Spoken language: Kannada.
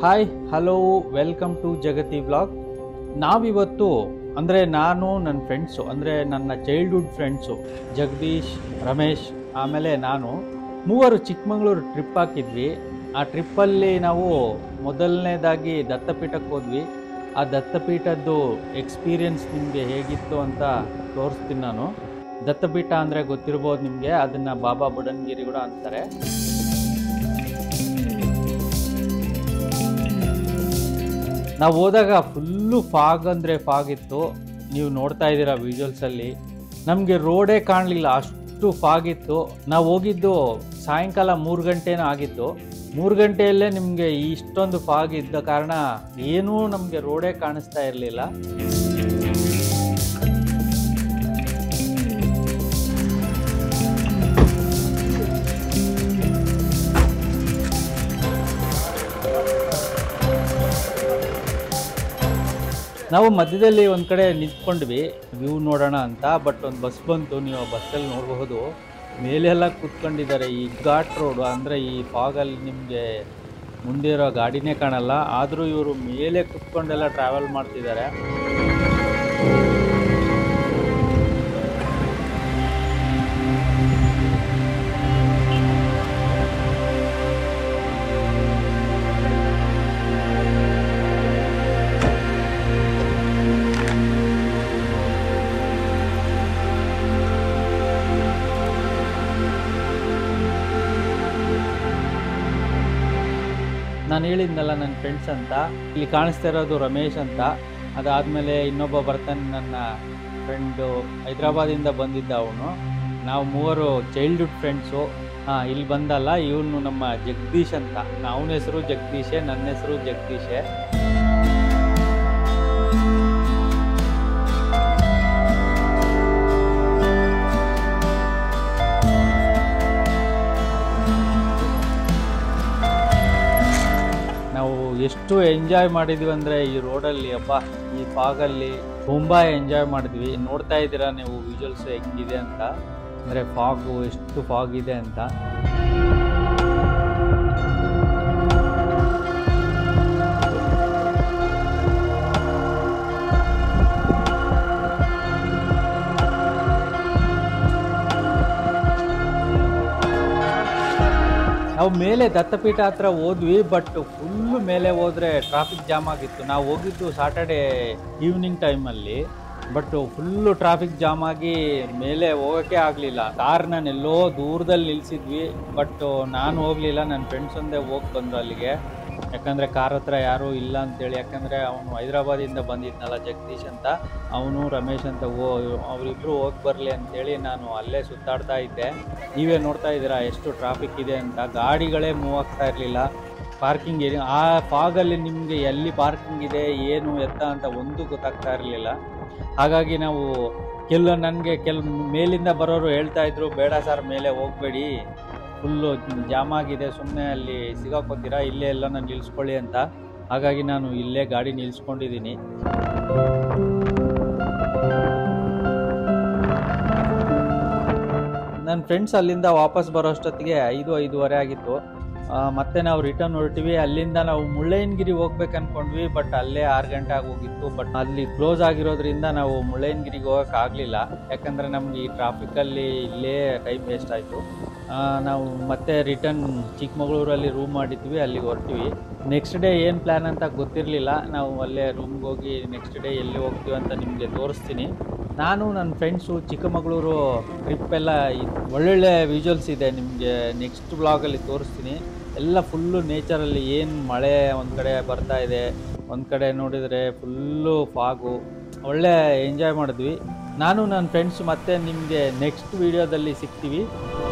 hi hello welcome to Jagathi vlog ನಾವಿವತ್ತು ಅಂದರೆ ನಾನು ನನ್ನ ಫ್ರೆಂಡ್ಸು ಅಂದರೆ ನನ್ನ ಚೈಲ್ಡ್ಹುಡ್ ಫ್ರೆಂಡ್ಸು ಜಗದೀಶ್ ರಮೇಶ್ ಆಮೇಲೆ ನಾನು ಮೂವರು ಚಿಕ್ಕಮಗಳೂರು ಟ್ರಿಪ್ ಹಾಕಿದ್ವಿ ಆ ಟ್ರಿಪ್ಪಲ್ಲಿ ನಾವು ಮೊದಲನೇದಾಗಿ ದತ್ತಪೀಠಕ್ಕೆ ಹೋದ್ವಿ ಆ ದತ್ತಪೀಠದ್ದು ಎಕ್ಸ್ಪೀರಿಯನ್ಸ್ ನಿಮಗೆ ಹೇಗಿತ್ತು ಅಂತ ತೋರಿಸ್ತೀನಿ ನಾನು ದತ್ತಪೀಠ ಅಂದರೆ ಗೊತ್ತಿರ್ಬೋದು ನಿಮಗೆ ಅದನ್ನು ಬಾಬಾ ಬುಡನ್ಗಿರಿ ಕೂಡ ಅಂತಾರೆ ನಾವು ಹೋದಾಗ ಫುಲ್ಲು ಫಾಗ್ ಅಂದರೆ ಫಾಗ್ ಇತ್ತು ನೀವು ನೋಡ್ತಾ ಇದ್ದೀರಾ ವಿಜುವಲ್ಸಲ್ಲಿ ನಮಗೆ ರೋಡೇ ಕಾಣಲಿಲ್ಲ ಅಷ್ಟು ಫಾಗ್ ಇತ್ತು ನಾವು ಹೋಗಿದ್ದು ಸಾಯಂಕಾಲ ಮೂರು ಗಂಟೆನೂ ಆಗಿತ್ತು ಮೂರು ಗಂಟೆಯಲ್ಲೇ ನಿಮಗೆ ಇಷ್ಟೊಂದು ಫಾಗ್ ಇದ್ದ ಕಾರಣ ಏನೂ ನಮಗೆ ರೋಡೇ ಕಾಣಿಸ್ತಾ ಇರಲಿಲ್ಲ ನಾವು ಮಧ್ಯದಲ್ಲಿ ಒಂದು ಕಡೆ ನಿಂತ್ಕೊಂಡ್ವಿ ವ್ಯೂ ನೋಡೋಣ ಅಂತ ಬಟ್ ಒಂದು ಬಸ್ ಬಂತು ನೀವು ಆ ಬಸ್ಸಲ್ಲಿ ನೋಡಬಹುದು ಮೇಲೆಲ್ಲ ಕೂತ್ಕೊಂಡಿದ್ದಾರೆ ಈ ಘಾಟ್ ರೋಡು ಅಂದರೆ ಈ ಫಾಗಲ್ಲಿ ನಿಮಗೆ ಮುಂದೆ ಇರೋ ಗಾಡಿನೇ ಕಾಣಲ್ಲ ಆದರೂ ಇವರು ಮೇಲೆ ಕೂತ್ಕೊಂಡೆಲ್ಲ ಟ್ರಾವೆಲ್ ಮಾಡ್ತಿದ್ದಾರೆ ನಾನು ಹೇಳಿದ್ನಲ್ಲ ನನ್ನ ಫ್ರೆಂಡ್ಸ್ ಅಂತ ಇಲ್ಲಿ ಕಾಣಿಸ್ತಾ ಇರೋದು ರಮೇಶ್ ಅಂತ ಅದಾದಮೇಲೆ ಇನ್ನೊಬ್ಬ ಬರ್ತಾನೆ ನನ್ನ ಫ್ರೆಂಡು ಹೈದ್ರಾಬಾದಿಂದ ಬಂದಿದ್ದ ಅವನು ನಾವು ಮೂವರು ಚೈಲ್ಡ್ಹುಡ್ ಫ್ರೆಂಡ್ಸು ಹಾಂ ಇಲ್ಲಿ ಬಂದಲ್ಲ ಇವನು ನಮ್ಮ ಜಗದೀಶ್ ಅಂತ ಅವನ ಹೆಸರು ಜಗದೀಶೆ ನನ್ನ ಹೆಸರು ಜಗದೀಶೆ ನಾವು ಎಷ್ಟು ಎಂಜಾಯ್ ಮಾಡಿದ್ವಿ ಅಂದರೆ ಈ ರೋಡಲ್ಲಿ ಅಬ್ಬಾ ಈ ಫಾಗಲ್ಲಿ ತುಂಬ ಎಂಜಾಯ್ ಮಾಡಿದ್ವಿ ನೋಡ್ತಾ ಇದ್ದೀರಾ ನೀವು ವಿಜುವಲ್ಸ್ ಹೆಂಗಿದೆ ಅಂತ ಅಂದರೆ ಫಾಗು ಎಷ್ಟು ಫಾಗ್ ಇದೆ ಅಂತ ನಾವು ಮೇಲೆ ದತ್ತಪೀಠ ಹತ್ರ ಹೋದ್ವಿ ಬಟ್ ಫುಲ್ಲು ಮೇಲೆ ಹೋದ್ರೆ ಟ್ರಾಫಿಕ್ ಜಾಮ್ ಆಗಿತ್ತು ನಾವು ಹೋಗಿದ್ದು ಸಾಟರ್ಡೆ ಈವ್ನಿಂಗ್ ಟೈಮಲ್ಲಿ ಬಟ್ ಫುಲ್ಲು ಟ್ರಾಫಿಕ್ ಜಾಮ್ ಆಗಿ ಮೇಲೆ ಹೋಗೋಕ್ಕೆ ಆಗಲಿಲ್ಲ ಕಾರ್ ನಾನು ಎಲ್ಲೋ ದೂರದಲ್ಲಿ ನಿಲ್ಸಿದ್ವಿ ಬಟ್ ನಾನು ಹೋಗಲಿಲ್ಲ ನನ್ನ ಫ್ರೆಂಡ್ಸ್ ಒಂದೇ ಹೋಗಿ ಬಂದರು ಅಲ್ಲಿಗೆ ಯಾಕಂದರೆ ಕಾರ್ ಹತ್ರ ಯಾರೂ ಇಲ್ಲ ಅಂತೇಳಿ ಯಾಕಂದರೆ ಅವನು ಹೈದ್ರಾಬಾದಿಂದ ಬಂದಿದ್ನಲ್ಲ ಜಗದೀಶ್ ಅಂತ ಅವನು ರಮೇಶ್ ಅಂತ ಓ ಅವರಿಬ್ಬರು ಹೋಗಿ ಬರಲಿ ಅಂತೇಳಿ ನಾನು ಅಲ್ಲೇ ಸುತ್ತಾಡ್ತಾ ಇದ್ದೆ ನೀವೇ ನೋಡ್ತಾ ಇದ್ದೀರಾ ಎಷ್ಟು ಟ್ರಾಫಿಕ್ ಇದೆ ಅಂತ ಗಾಡಿಗಳೇ ಮೂವ್ ಆಗ್ತಾ ಇರಲಿಲ್ಲ ಪಾರ್ಕಿಂಗ್ ಏರಿಯಾ ಆ ಫಾಗಲ್ಲಿ ನಿಮಗೆ ಎಲ್ಲಿ ಪಾರ್ಕಿಂಗ್ ಇದೆ ಏನು ಎತ್ತ ಅಂತ ಒಂದು ಗೊತ್ತಾಗ್ತಾ ಇರಲಿಲ್ಲ ಹಾಗಾಗಿ ನಾವು ಕೆಲ ನನಗೆ ಕೆಲ ಮೇಲಿಂದ ಬರೋರು ಹೇಳ್ತಾ ಇದ್ರು ಬೇಡ ಸರ್ ಮೇಲೆ ಹೋಗಬೇಡಿ ಫುಲ್ಲು ಜಾಮ್ ಆಗಿದೆ ಸುಮ್ಮನೆ ಅಲ್ಲಿ ಸಿಗಾಕೋತೀರಾ ಇಲ್ಲೇ ಎಲ್ಲ ನಾನು ನಿಲ್ಲಿಸ್ಕೊಳ್ಳಿ ಅಂತ ಹಾಗಾಗಿ ನಾನು ಇಲ್ಲೇ ಗಾಡಿ ನಿಲ್ಲಿಸ್ಕೊಂಡಿದ್ದೀನಿ ನನ್ನ ಫ್ರೆಂಡ್ಸ್ ಅಲ್ಲಿಂದ ವಾಪಸ್ ಬರೋಷ್ಟೊತ್ತಿಗೆ ಐದು ಐದೂವರೆ ಆಗಿತ್ತು ಆ, ಮತ್ತೆ ನಾವು ರಿಟರ್ನ್ ಹೊರಟಿವಿ ಅಲ್ಲಿಂದ ನಾವು ಮುಳ್ಳಯ್ಯನಗಿರಿ ಹೋಗ್ಬೇಕು ಅನ್ಕೊಂಡ್ವಿ ಬಟ್ ಅಲ್ಲೇ ಆರು ಗಂಟೆ ಆಗೋಗಿತ್ತು ಬಟ್ ಅಲ್ಲಿ ಕ್ಲೋಸ್ ಆಗಿರೋದ್ರಿಂದ ನಾವು ಮುಳ್ಳಯ್ಯನಗಿರಿಗೆ ಹೋಗಕ್ಕೆ ಆಗಲಿಲ್ಲ ಯಾಕಂದರೆ ನಮ್ಗೆ ಈ ಟ್ರಾಫಿಕಲ್ಲಿ ಇಲ್ಲೇ ಟೈಮ್ ವೇಸ್ಟ್ ಆಯಿತು ನಾವು ಮತ್ತೆ ರಿಟರ್ನ್ ಚಿಕ್ಕಮಗಳೂರಲ್ಲಿ ರೂಮ್ ಮಾಡಿದ್ವಿ ಅಲ್ಲಿಗೆ ಹೊರಟಿವಿ ನೆಕ್ಸ್ಟ್ ಡೇ ಏನು ಪ್ಲ್ಯಾನ್ ಅಂತ ಗೊತ್ತಿರಲಿಲ್ಲ ನಾವು ಅಲ್ಲೇ ರೂಮ್ಗೆ ಹೋಗಿ ನೆಕ್ಸ್ಟ್ ಡೇ ಎಲ್ಲಿ ಹೋಗ್ತೀವಿ ಅಂತ ನಿಮಗೆ ತೋರಿಸ್ತೀನಿ ನಾನು ನನ್ನ ಫ್ರೆಂಡ್ಸು ಚಿಕ್ಕಮಗಳೂರು ಟ್ರಿಪ್ ಎಲ್ಲ ಇ- ಒಳ್ಳೊಳ್ಳೆ ವಿಜುವಲ್ಸ್ ಇದೆ ನಿಮಗೆ ನೆಕ್ಸ್ಟ್ ಬ್ಲಾಗಲ್ಲಿ ತೋರಿಸ್ತೀನಿ ಎಲ್ಲ ಫುಲ್ಲು ನೇಚರಲ್ಲಿ ಏನು ಮಳೆ ಒಂದು ಕಡೆ ಬರ್ತಾ ಇದೆ ಒಂದು ಕಡೆ ನೋಡಿದರೆ ಫುಲ್ಲು ಫಾಗು ಒಳ್ಳೆ ಎಂಜಾಯ್ ಮಾಡಿದ್ವಿ ನಾನು ನನ್ನ ಫ್ರೆಂಡ್ಸ್ ಮತ್ತೆ ನಿಮಗೆ ನೆಕ್ಸ್ಟ್ ವೀಡಿಯೋದಲ್ಲಿ ಸಿಗ್ತೀವಿ